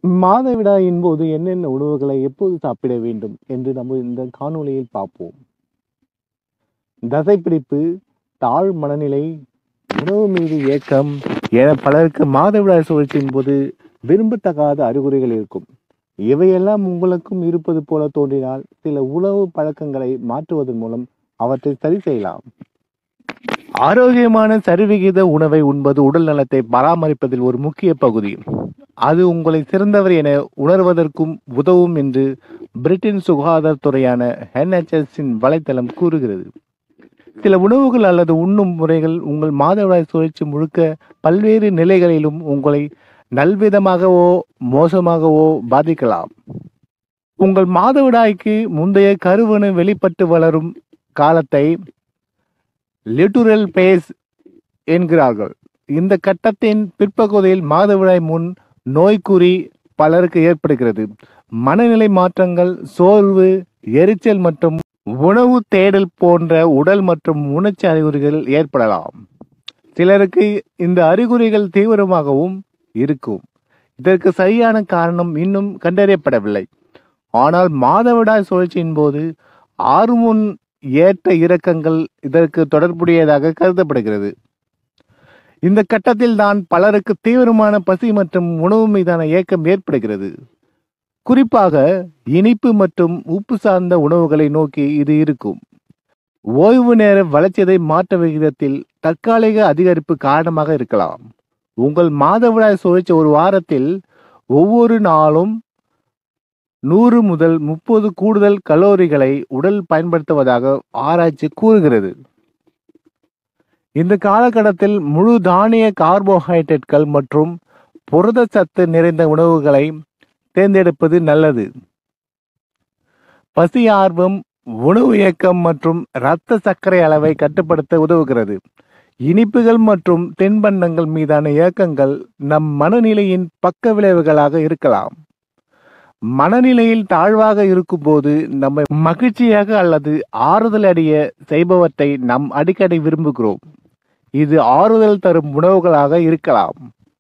மாதவிடாயின் போது என்னென்ன உணவுகளை எப்போது சாப்பிட வேண்டும் என்று நம்ம இந்த காணொளியில் பார்ப்போம் தசைப்பிடிப்பு தாழ் மனநிலை உணவு மீது ஏக்கம் என பலருக்கு மாதவிடாய் சுழற்சியின் போது விரும்பத்தகாத அறிகுறிகள் இருக்கும் இவையெல்லாம் உங்களுக்கும் இருப்பது போல தோன்றினால் சில உணவு பழக்கங்களை மாற்றுவதன் மூலம் அவற்றை சரி செய்யலாம் ஆரோக்கியமான சரிவிகித உணவை உண்பது உடல் நலத்தை பராமரிப்பதில் ஒரு முக்கிய பகுதி அது உங்களை சிறந்தவர் என உணர்வதற்கும் உதவும் என்று பிரிட்டன் சுகாதாரத்துறையான NHS இன் வலைத்தளம் கூறுகிறது சில உணவுகள் அல்லது உண்ணும் முறைகள் உங்கள் மாதவிடாய் சுழற்சி முழுக்க பல்வேறு நிலைகளிலும் உங்களை நல்விதமாகவோ மோசமாகவோ பாதிக்கலாம் உங்கள் மாதவிடாய்க்கு முந்தைய கருவணு வெளிப்பட்டு வளரும் காலத்தை லிட்டுரல் பேஸ் என்கிறார்கள் இந்த கட்டத்தின் பிற்பகுதியில் மாதவிடாய் முன் நோய்க்குறி பலருக்கு ஏற்படுகிறது மனநிலை மாற்றங்கள் சோர்வு எரிச்சல் மற்றும் உணவு தேடல் போன்ற உடல் மற்றும் உணர்ச்சி அறிகுறிகள் ஏற்படலாம் சிலருக்கு இந்த அறிகுறிகள் தீவிரமாகவும் இருக்கும் இதற்கு சரியான காரணம் இன்னும் கண்டறியப்படவில்லை ஆனால் மாதவிடாய் சுழற்சியின் போது ஹார்மோன் ஏற்ற இறக்கங்கள் இதற்கு தொடர்புடையதாக கருதப்படுகிறது இந்த கட்டத்தில் தான் பலருக்கு தீவிரமான பசி மற்றும் உணவு மீதான ஏக்கம் ஏற்படுகிறது குறிப்பாக இனிப்பு மற்றும் உப்பு சார்ந்த உணவுகளை நோக்கி இது இருக்கும் ஓய்வு நேர வளர்ச்சிதை மாற்ற விகிதத்தில் தற்காலிக அதிகரிப்பு காரணமாக இருக்கலாம் உங்கள் மாதவிடாய் சுழற்சி ஒரு வாரத்தில் ஒவ்வொரு நாளும் நூறு முதல் முப்பது கூடுதல் கலோரிகளை உடல் பயன்படுத்துவதாக ஆராய்ச்சி கூறுகிறது இந்த காலகட்டத்தில் முழு தானிய கார்போஹைட்ரேட்கள் மற்றும் புரதச்சத்து நிறைந்த உணவுகளை தேர்ந்தெடுப்பது நல்லது பசி ஆர்வம் உணவு இயக்கம் மற்றும் இரத்த சர்க்கரை அளவை கட்டுப்படுத்த உதவுகிறது இனிப்புகள் மற்றும் தின்பண்டங்கள் மீதான இயக்கங்கள் நம் மனநிலையின் பக்க விளைவுகளாக இருக்கலாம் மனநிலையில் தாழ்வாக இருக்கும்போது நம்மை மகிழ்ச்சியாக அல்லது ஆறுதல் அடைய செய்பவற்றை நாம் அடிக்கடி விரும்புகிறோம் இது ஆறுதல் தரும் உணவுகளாக இருக்கலாம்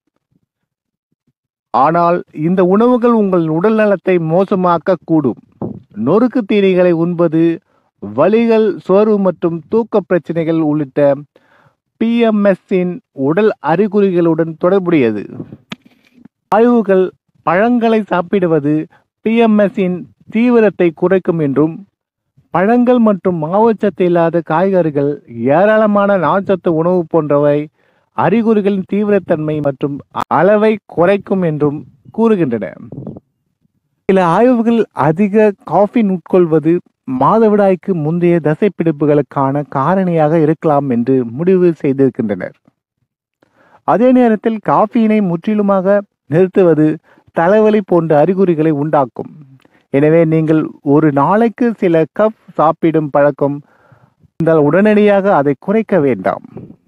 ஆனால் இந்த உணவுகள் உங்கள் உடல் நலத்தை மோசமாக்க கூடும் நொறுக்கு தீனிகளை உண்பது வலிகள் சோர்வு மற்றும் தூக்க பிரச்சனைகள் உள்ளிட்ட பிஎம்எஸ்ஸின் உடல் அறிகுறிகளுடன் தொடர்புடையது ஆய்வுகள் பழங்களை சாப்பிடுவது பிஎம்எஸ்ஸின் தீவிரத்தை குறைக்கும் என்றும் பழங்கள் மற்றும் மாவுச்சத்து இல்லாத காய்கறிகள் ஏராளமான நார்ச்சத்து உணவு போன்றவை அறிகுறிகளின் தீவிரத்தன்மை மற்றும் அளவை குறைக்கும் என்றும் கூறுகின்றன சில ஆய்வுகள் அதிக காஃபின் உட்கொள்வது மாதவிடாய்க்கு முந்தைய தசைப்பிடிப்புகளுக்கான காரணியாக இருக்கலாம் என்று முடிவு செய்திருக்கின்றனர் அதே நேரத்தில் காஃபியினை முற்றிலுமாக நிறுத்துவது தலைவலி போன்ற அறிகுறிகளை உண்டாக்கும் எனவே நீங்கள் ஒரு நாளைக்கு சில கப் சாப்பிடும் பழக்கம் இருந்தால் உடனடியாக அதை குறைக்க வேண்டாம்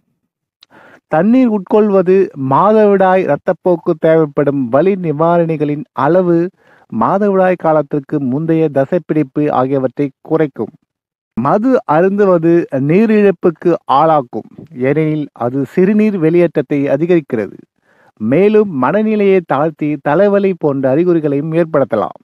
தண்ணீர் உட்கொள்வது மாதவிடாய் இரத்தப்போக்கு தேவைப்படும் வலி நிவாரணிகளின் அளவு மாதவிடாய் காலத்திற்கு முந்தைய தசைப்பிடிப்பு ஆகியவற்றை குறைக்கும் மது அருந்துவது நீரிழப்புக்கு ஆளாக்கும் ஏனெனில் அது சிறுநீர் வெளியேற்றத்தை அதிகரிக்கிறது மேலும் மனநிலையை தாழ்த்தி தலைவலி போன்ற அறிகுறிகளையும் ஏற்படுத்தலாம்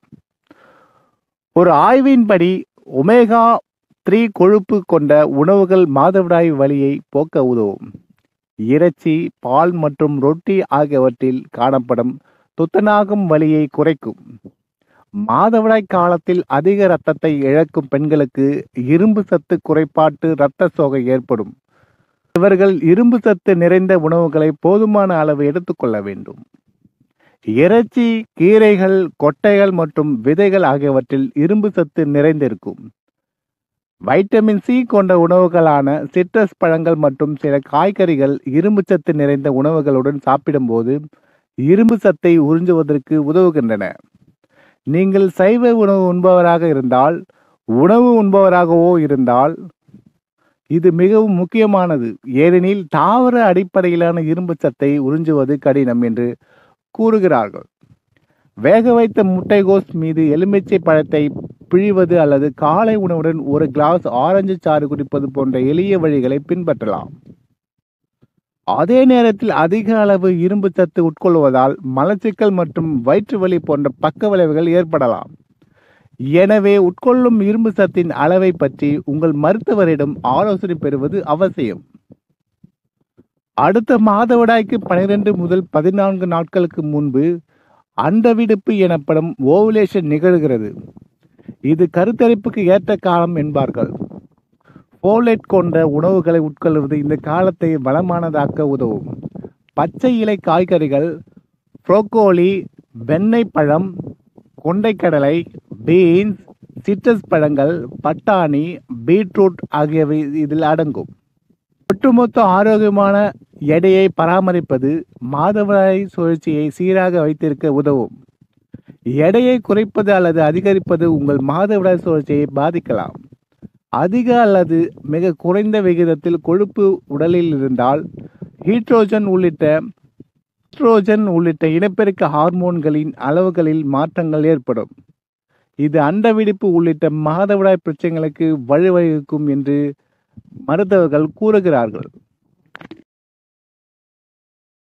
ஒரு ஆய்வின்படி ஒமேகா த்ரீ கொழுப்பு கொண்ட உணவுகள் மாதவிடாய் வலியை போக்க உதவும் இறைச்சி பால் மற்றும் ரொட்டி ஆகியவற்றில் காணப்படும் துத்தநாகம் வலியை குறைக்கும் மாதவிடாய் காலத்தில் அதிக இரத்தத்தை இழக்கும் பெண்களுக்கு இரும்பு சத்து குறைபாட்டு இரத்த சோகை ஏற்படும் இவர்கள் இரும்பு சத்து நிறைந்த உணவுகளை போதுமான அளவு எடுத்துக்கொள்ள வேண்டும் இறைச்சி கீரைகள் கொட்டைகள் மற்றும் விதைகள் ஆகியவற்றில் இரும்பு சத்து நிறைந்திருக்கும் வைட்டமின் சி கொண்ட உணவுகளான சிட்ரஸ் பழங்கள் மற்றும் சில காய்கறிகள் இரும்பு சத்து நிறைந்த உணவுகளுடன் சாப்பிடும்போது இரும்பு சத்தை உறிஞ்சுவதற்கு உதவுகின்றன நீங்கள் சைவ உணவு உண்பவராக இருந்தால் உணவு உண்பவராகவோ இருந்தால் இது மிகவும் முக்கியமானது ஏனெனில் தாவர அடிப்படையிலான இரும்பு சத்தை உறிஞ்சுவது கடினம் என்று கூறுகிறார்கள் வேக வைத்த முட்டைகோஸ் மீது எலுமிச்சை பழத்தை பிழிவது அல்லது காலை உணவுடன் ஒரு கிளாஸ் ஆரஞ்சு சாறு குடிப்பது போன்ற எளிய வழிகளை பின்பற்றலாம் அதே நேரத்தில் அதிக அளவு இரும்பு சத்து உட்கொள்வதால் மலச்சிக்கல் மற்றும் வயிற்று வலி போன்ற பக்க விளைவுகள் ஏற்படலாம் எனவே உட்கொள்ளும் இரும்பு சத்தின் அளவை பற்றி உங்கள் மருத்துவரிடம் ஆலோசனை பெறுவது அவசியம் அடுத்த மாதவிடாய்க்கு பனிரெண்டு முதல் பதினான்கு நாட்களுக்கு முன்பு அண்டவிடுப்பு எனப்படும் ஓவுலேஷன் நிகழ்கிறது இது கருத்தரிப்புக்கு ஏற்ற காலம் என்பார்கள் போலேட் கொண்ட உணவுகளை உட்கொள்வது இந்த காலத்தை வளமானதாக்க உதவும் பச்சை இலை காய்கறிகள் புரோக்கோலி வெண்ணெய் பழம் கொண்டைக்கடலை பீன்ஸ் சிட்ரஸ் பழங்கள் பட்டாணி பீட்ரூட் ஆகியவை இதில் அடங்கும் ஒட்டுமொத்த ஆரோக்கியமான எடையை பராமரிப்பது மாதவிடாய் சுழற்சியை சீராக வைத்திருக்க உதவும் எடையை குறைப்பது அல்லது அதிகரிப்பது உங்கள் மாதவிடாய் சுழற்சியை பாதிக்கலாம் அதிக அல்லது மிக குறைந்த விகிதத்தில் கொழுப்பு உடலில் இருந்தால் ஹீட்ரோஜன் உள்ளிட்ட ஈஸ்ட்ரோஜன் உள்ளிட்ட இனப்பெருக்க ஹார்மோன்களின் அளவுகளில் மாற்றங்கள் ஏற்படும் இது அண்டவிடிப்பு உள்ளிட்ட மாதவிடாய் பிரச்சனைகளுக்கு வழிவகுக்கும் என்று மருத்துவர்கள் கூறுகிறார்கள்